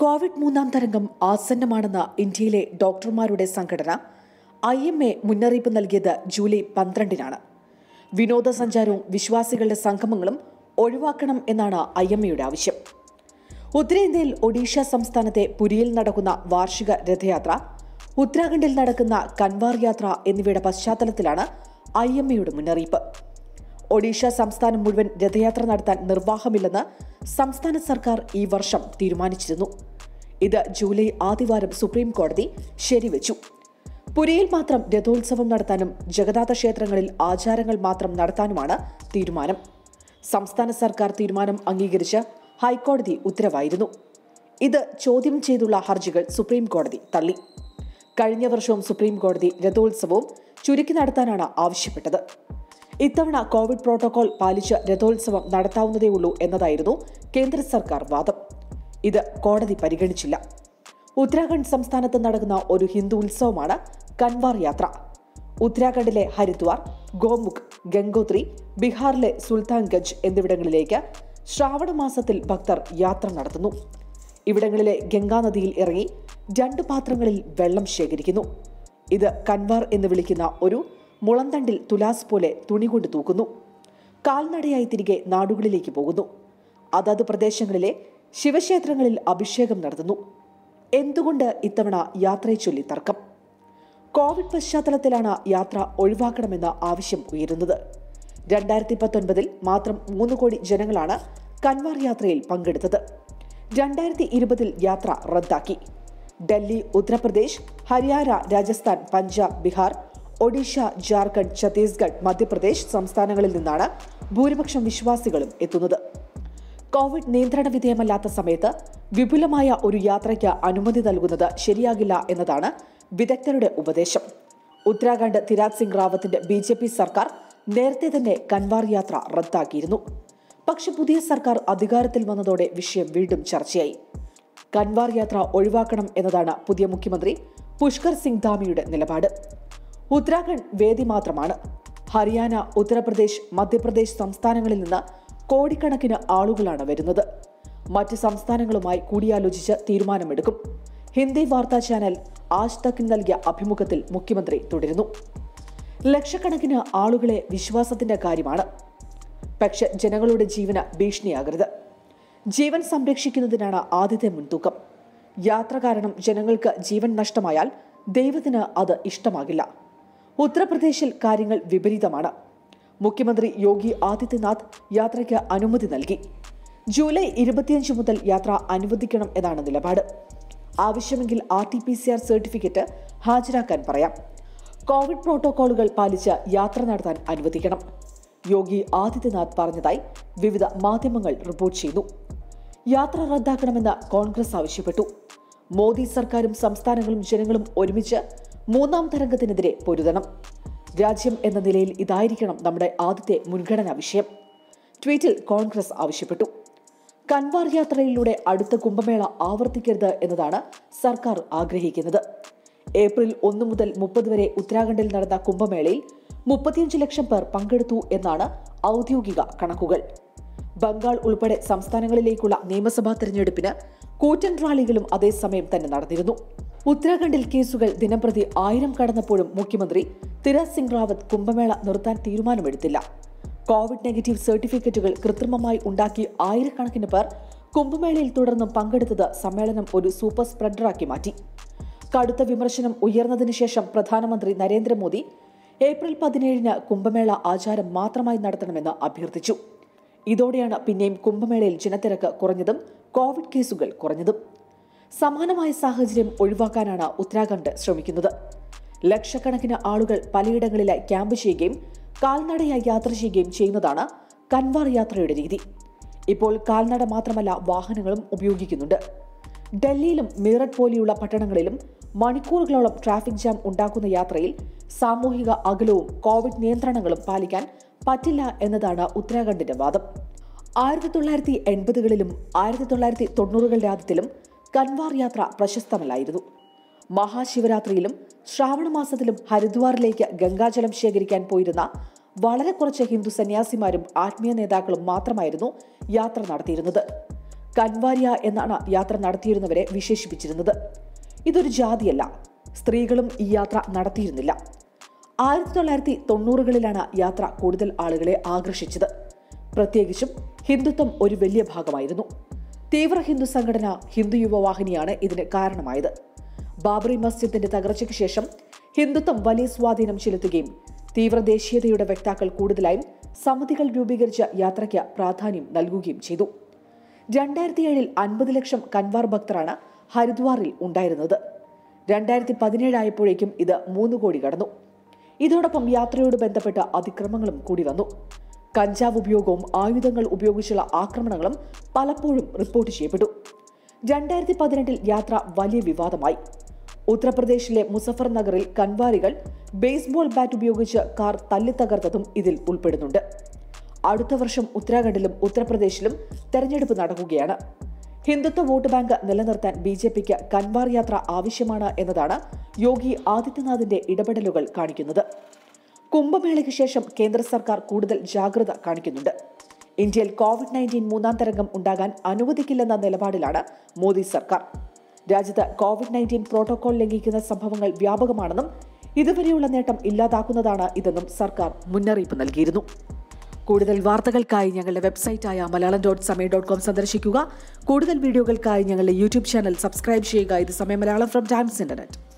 Covid മൂന്നാം തരംഗം ആസന്നമാണെന്ന ഇന്ത്യയിലെ ഡോക്ടർമാരുടെ സംഘടന ഐ എം എ മുന്നറിയിപ്പ് നൽകിയത് ജൂലൈ പന്ത്രണ്ടിനാണ് വിനോദസഞ്ചാരവും വിശ്വാസികളുടെ സംഗമങ്ങളും ഒഴിവാക്കണം എന്നാണ് ഐ എം എയുടെ ആവശ്യം ഉത്തരേന്ത്യയിൽ ഒഡീഷ സംസ്ഥാനത്തെ പുരിയിൽ നടക്കുന്ന വാർഷിക രഥയാത്ര ഉത്തരാഖണ്ഡിൽ നടക്കുന്ന കൻവാർ യാത്ര എന്നിവയുടെ പശ്ചാത്തലത്തിലാണ് ഐ എം എയുടെ മുന്നറിയിപ്പ് ഒഡീഷ സംസ്ഥാനം മുഴുവൻ രഥയാത്ര നടത്താൻ നിർവാഹമില്ലെന്ന് സംസ്ഥാന സർക്കാർ ഈ വർഷം തീരുമാനിച്ചിരുന്നു ഇത് ജൂലൈ ആദ്യവാരം സുപ്രീം കോടതി ശരിവെച്ചു പുരിയിൽ മാത്രം രഥോത്സവം നടത്താനും ജഗന്നാഥ ക്ഷേത്രങ്ങളിൽ ആചാരങ്ങൾ മാത്രം നടത്താനുമാണ് തീരുമാനം സംസ്ഥാന സർക്കാർ തീരുമാനം അംഗീകരിച്ച് ഹൈക്കോടതി ഉത്തരവായിരുന്നു ഇത് ചോദ്യം ചെയ്തുള്ള ഹർജികൾ സുപ്രീം കോടതി തള്ളി കഴിഞ്ഞ വർഷവും സുപ്രീം കോടതി രഥോത്സവവും ചുരുക്കി നടത്താനാണ് ആവശ്യപ്പെട്ടത് ഇത്തവണ കോവിഡ് പ്രോട്ടോകോൾ പാലിച്ച് രഥോത്സവം നടത്താവുന്നതേയുള്ളൂ എന്നതായിരുന്നു കേന്ദ്ര സർക്കാർ വാദം ഇത് കോടതി പരിഗണിച്ചില്ല ഉത്തരാഖണ്ഡ് സംസ്ഥാനത്ത് നടക്കുന്ന ഒരു ഹിന്ദു ഉത്സവമാണ് കൻവാർ യാത്ര ഉത്തരാഖണ്ഡിലെ ഹരിദ്വാർ ഗോമുഖ് ഗംഗോത്രി ബീഹാറിലെ സുൽത്താൻഗഞ്ച് എന്നിവിടങ്ങളിലേക്ക് ശ്രാവണ മാസത്തിൽ ഭക്തർ യാത്ര നടത്തുന്നു ഇവിടങ്ങളിലെ ഗംഗാനദിയിൽ ഇറങ്ങി രണ്ട് പാത്രങ്ങളിൽ വെള്ളം ശേഖരിക്കുന്നു ഇത് കൻവാർ എന്ന് വിളിക്കുന്ന ഒരു മുളന്തണ്ടിൽ തുലാസ് പോലെ തുണി കൊണ്ട് തൂക്കുന്നു കാൽനടയായി തിരികെ നാടുകളിലേക്ക് പോകുന്നു അതത് പ്രദേശങ്ങളിലെ ശിവക്ഷേത്രങ്ങളിൽ അഭിഷേകം നടത്തുന്നു എന്തുകൊണ്ട് ഇത്തവണ യാത്രയെ ചൊല്ലി തർക്കം കോവിഡ് പശ്ചാത്തലത്തിലാണ് യാത്ര ഒഴിവാക്കണമെന്ന ആവശ്യം ഉയരുന്നത് രണ്ടായിരത്തി പത്തൊൻപതിൽ മാത്രം മൂന്ന് കോടി ജനങ്ങളാണ് കൻവാർ യാത്രയിൽ പങ്കെടുത്തത് രണ്ടായിരത്തി ഇരുപതിൽ യാത്ര റദ്ദാക്കി ഡൽഹി ഉത്തർപ്രദേശ് ഹരിയാന രാജസ്ഥാൻ പഞ്ചാബ് ബീഹാർ ഒഡീഷ ജാർഖണ്ഡ് ഛത്തീസ്ഗഡ് മധ്യപ്രദേശ് സംസ്ഥാനങ്ങളിൽ നിന്നാണ് ഭൂരിപക്ഷം വിശ്വാസികളും എത്തുന്നത് കോവിഡ് നിയന്ത്രണ വിധേയമല്ലാത്ത സമയത്ത് വിപുലമായ ഒരു യാത്രയ്ക്ക് അനുമതി നൽകുന്നത് ശരിയാകില്ല എന്നതാണ് വിദഗ്ധരുടെ ഉപദേശം ഉത്തരാഖണ്ഡ് തിരാജ് സിംഗ് റാവത്തിന്റെ ബി ജെ പി സർക്കാർ നേരത്തെ തന്നെ കൻവാർ യാത്ര റദ്ദാക്കിയിരുന്നു പക്ഷെ പുതിയ സർക്കാർ അധികാരത്തിൽ വന്നതോടെ വിഷയം വീണ്ടും ചർച്ചയായി കൻവാർ യാത്ര ഒഴിവാക്കണം എന്നതാണ് പുതിയ മുഖ്യമന്ത്രി പുഷ്കർ സിംഗ് ധാമിയുടെ നിലപാട് ഉത്തരാഖണ്ഡ് വേദി മാത്രമാണ് ഹരിയാന ഉത്തർപ്രദേശ് മധ്യപ്രദേശ് സംസ്ഥാനങ്ങളിൽ നിന്ന് കോടിക്കണക്കിന് ആളുകളാണ് വരുന്നത് മറ്റ് സംസ്ഥാനങ്ങളുമായി കൂടിയാലോചിച്ച് തീരുമാനമെടുക്കും ഹിന്ദി വാർത്താ ചാനൽ ആജ് തക്കിന് നൽകിയ അഭിമുഖത്തിൽ മുഖ്യമന്ത്രി തുടരുന്നു ലക്ഷക്കണക്കിന് ആളുകളെ വിശ്വാസത്തിന്റെ കാര്യമാണ് പക്ഷെ ജനങ്ങളുടെ ജീവന് ഭീഷണിയാകരുത് ജീവൻ സംരക്ഷിക്കുന്നതിനാണ് ആദ്യത്തെ മുൻതൂക്കം യാത്ര കാരണം ജനങ്ങൾക്ക് ജീവൻ നഷ്ടമായാൽ ദൈവത്തിന് അത് ഇഷ്ടമാകില്ല ഉത്തർപ്രദേശിൽ കാര്യങ്ങൾ വിപരീതമാണ് മുഖ്യമന്ത്രി യോഗി ആദിത്യനാഥ് യാത്രയ്ക്ക് അനുമതി നൽകി ജൂലൈ ഇരുപത്തിയഞ്ച് മുതൽ യാത്ര അനുവദിക്കണം എന്നാണ് നിലപാട് ആവശ്യമെങ്കിൽ R T P C R certificate ഹാജരാക്കാൻ പറയാം കോവിഡ് പ്രോട്ടോകോളുകൾ പാലിച്ച് യാത്ര നടത്താൻ അനുവദിക്കണം യോഗി ആദിത്യനാഥ് പറഞ്ഞതായി വിവിധ മാധ്യമങ്ങൾ റിപ്പോർട്ട് ചെയ്തു യാത്ര റദ്ദാക്കണമെന്ന് കോൺഗ്രസ് ആവശ്യപ്പെട്ടു മോദി സർക്കാരും സംസ്ഥാനങ്ങളും ജനങ്ങളും ഒരുമിച്ച് മൂന്നാം തരംഗത്തിനെതിരെ പൊരുതണം രാജ്യം എന്ന നിലയിൽ ഇതായിരിക്കണം നമ്മുടെ ആദ്യത്തെ മുൻഗണനാ വിഷയം ട്വീറ്റിൽ കോൺഗ്രസ് ആവശ്യപ്പെട്ടു കൻവാർ യാത്രയിലൂടെ അടുത്ത കുംഭമേള ആവർത്തിക്കരുത് എന്നതാണ് സർക്കാർ ആഗ്രഹിക്കുന്നത് ഏപ്രിൽ ഒന്ന് മുതൽ മുപ്പത് വരെ ഉത്തരാഖണ്ഡിൽ നടന്ന കുംഭമേളയിൽ മുപ്പത്തിയഞ്ച് ലക്ഷം പേർ പങ്കെടുത്തു എന്നാണ് ഔദ്യോഗിക കണക്കുകൾ ബംഗാൾ ഉൾപ്പെടെ സംസ്ഥാനങ്ങളിലേക്കുള്ള നിയമസഭാ തെരഞ്ഞെടുപ്പിന് കൂറ്റൻ റാലികളും അതേസമയം തന്നെ നടന്നിരുന്നു ഉത്തരാഖണ്ഡിൽ കേസുകൾ ദിനംപ്രതി ആയിരം കടന്നപ്പോഴും മുഖ്യമന്ത്രി തിരാജ് സിംഗ് റാവത്ത് കുംഭമേള നിർത്താൻ തീരുമാനമെടുത്തില്ല കോവിഡ് നെഗറ്റീവ് സർട്ടിഫിക്കറ്റുകൾ കൃത്രിമമായി ഉണ്ടാക്കി ആയിരക്കണക്കിന് പേർ കുംഭമേളയിൽ തുടർന്നും പങ്കെടുത്തത് സമ്മേളനം ഒരു സൂപ്പർ സ്പ്രെഡറാക്കി മാറ്റി കടുത്ത വിമർശനം ഉയർന്നതിന് ശേഷം പ്രധാനമന്ത്രി നരേന്ദ്രമോദി ഏപ്രിൽ പതിനേഴിന് കുംഭമേള ആചാരം മാത്രമായി നടത്തണമെന്ന് അഭ്യർത്ഥിച്ചു ഇതോടെയാണ് പിന്നെയും കുംഭമേളയിൽ ജനത്തിരക്ക് കുറഞ്ഞതും കോവിഡ് കേസുകൾ കുറഞ്ഞതും സമാനമായ സാഹചര്യം ഒഴിവാക്കാനാണ് ഉത്തരാഖണ്ഡ് ശ്രമിക്കുന്നത് ലക്ഷക്കണക്കിന് ആളുകൾ പലയിടങ്ങളിലായി ക്യാമ്പ് ചെയ്യുകയും കാൽനടയായി യാത്ര ചെയ്യുകയും ചെയ്യുന്നതാണ് കൻവാർ യാത്രയുടെ രീതി ഇപ്പോൾ കാൽനട മാത്രമല്ല വാഹനങ്ങളും ഉപയോഗിക്കുന്നുണ്ട് ഡൽഹിയിലും മീററ്റ് പോലെയുള്ള പട്ടണങ്ങളിലും മണിക്കൂറുകളോളം ട്രാഫിക് ജാം ഉണ്ടാക്കുന്ന യാത്രയിൽ സാമൂഹിക അകലവും കോവിഡ് നിയന്ത്രണങ്ങളും പാലിക്കാൻ പറ്റില്ല എന്നതാണ് ഉത്തരാഖണ്ഡിന്റെ വാദം ആയിരത്തി തൊള്ളായിരത്തി എൺപതുകളിലും ആയിരത്തി തൊള്ളായിരത്തി തൊണ്ണൂറുകളുടെ ആദ്യത്തിലും കൻവാർ യാത്ര പ്രശസ്തമല്ലായിരുന്നു മഹാശിവരാത്രിയിലും ശ്രാവണ മാസത്തിലും ഹരിദ്വാറിലേക്ക് ഗംഗാജലം ശേഖരിക്കാൻ പോയിരുന്ന വളരെ കുറച്ച് ഹിന്ദു സന്യാസിമാരും ആത്മീയ നേതാക്കളും മാത്രമായിരുന്നു യാത്ര നടത്തിയിരുന്നത് കൻവാരിയ എന്നാണ് യാത്ര നടത്തിയിരുന്നവരെ വിശേഷിപ്പിച്ചിരുന്നത് ഇതൊരു ജാതിയല്ല സ്ത്രീകളും ഈ യാത്ര നടത്തിയിരുന്നില്ല ആയിരത്തി തൊള്ളായിരത്തി തൊണ്ണൂറുകളിലാണ് യാത്ര കൂടുതൽ ആളുകളെ ആകർഷിച്ചത് പ്രത്യേകിച്ചും ഹിന്ദുത്വം ഒരു വലിയ ഭാഗമായിരുന്നു തീവ്ര ഹിന്ദു സംഘടന ഹിന്ദു യുവവാഹിനിയാണ് ഇതിന് കാരണമായത് ബാബറി മസ്ജിദിന്റെ തകർച്ചയ്ക്ക് ശേഷം ഹിന്ദുത്വം വലിയ സ്വാധീനം ചെലുത്തുകയും തീവ്ര ദേശീയതയുടെ വക്താക്കൾ കൂടുതലായും സമിതികൾ രൂപീകരിച്ച യാത്രയ്ക്ക് പ്രാധാന്യം നൽകുകയും ചെയ്തു രണ്ടായിരത്തി ഏഴിൽ അൻപത് ലക്ഷം കൻവാർ ഭക്തരാണ് ഹരിദ്വാറിൽ ഉണ്ടായിരുന്നത് രണ്ടായിരത്തി പതിനേഴായപ്പോഴേക്കും ഇത് മൂന്ന് കോടി കടന്നു ഇതോടൊപ്പം യാത്രയോട് ബന്ധപ്പെട്ട അതിക്രമങ്ങളും കൂടി വന്നു കഞ്ചാവ് ഉപയോഗവും ആയുധങ്ങൾ ഉപയോഗിച്ചുള്ള ആക്രമണങ്ങളും പലപ്പോഴും റിപ്പോർട്ട് ചെയ്യപ്പെട്ടു രണ്ടായിരത്തി പതിനെട്ടിൽ യാത്ര വലിയ വിവാദമായി ഉത്തർപ്രദേശിലെ മുസഫർ നഗറിൽ കൻവാരികൾ ബേസ്ബോൾ ബാറ്റ് ഉപയോഗിച്ച് കാർ തല്ലിത്തകർത്തതും ഇതിൽ ഉൾപ്പെടുന്നുണ്ട് അടുത്ത വർഷം ഉത്തരാഖണ്ഡിലും ഉത്തർപ്രദേശിലും തെരഞ്ഞെടുപ്പ് നടക്കുകയാണ് ഹിന്ദുത്വ വോട്ട് ബാങ്ക് നിലനിർത്താൻ ബി ജെ പിക്ക് കൻവാർ യാത്ര ആവശ്യമാണ് എന്നതാണ് യോഗി ആദിത്യനാഥിന്റെ ഇടപെടലുകൾ കാണിക്കുന്നത് കുംഭമേളയ്ക്ക് ശേഷം കേന്ദ്ര സർക്കാർ കൂടുതൽ ജാഗ്രത കാണിക്കുന്നുണ്ട് ഇന്ത്യയിൽ കോവിഡ് നയൻറ്റീൻ മൂന്നാം തരംഗം ഉണ്ടാകാൻ അനുവദിക്കില്ലെന്ന നിലപാടിലാണ് മോദി സർക്കാർ രാജ്യത്ത് കോവിഡ് നയൻറ്റീൻ പ്രോട്ടോകോൾ ലംഘിക്കുന്ന സംഭവങ്ങൾ വ്യാപകമാണെന്നും ഇതുവരെയുള്ള നേട്ടം ഇല്ലാതാക്കുന്നതാണ് ഇതെന്നും സർക്കാർ മുന്നറിയിപ്പ് നൽകിയിരുന്നു കൂടുതൽ വാർത്തകൾക്കായി ഞങ്ങളുടെ വെബ്സൈറ്റായ Malayalam dot Samayam dot com സന്ദർശിക്കുക കൂടുതൽ വീഡിയോകൾക്കായി ഞങ്ങളുടെ യൂട്യൂബ് ചാനൽ സബ്സ്ക്രൈബ് ചെയ്യുക ഇത് സമയം മലയാളം ഫ്രം ടൈംസ് ഇന്റർനെറ്റ്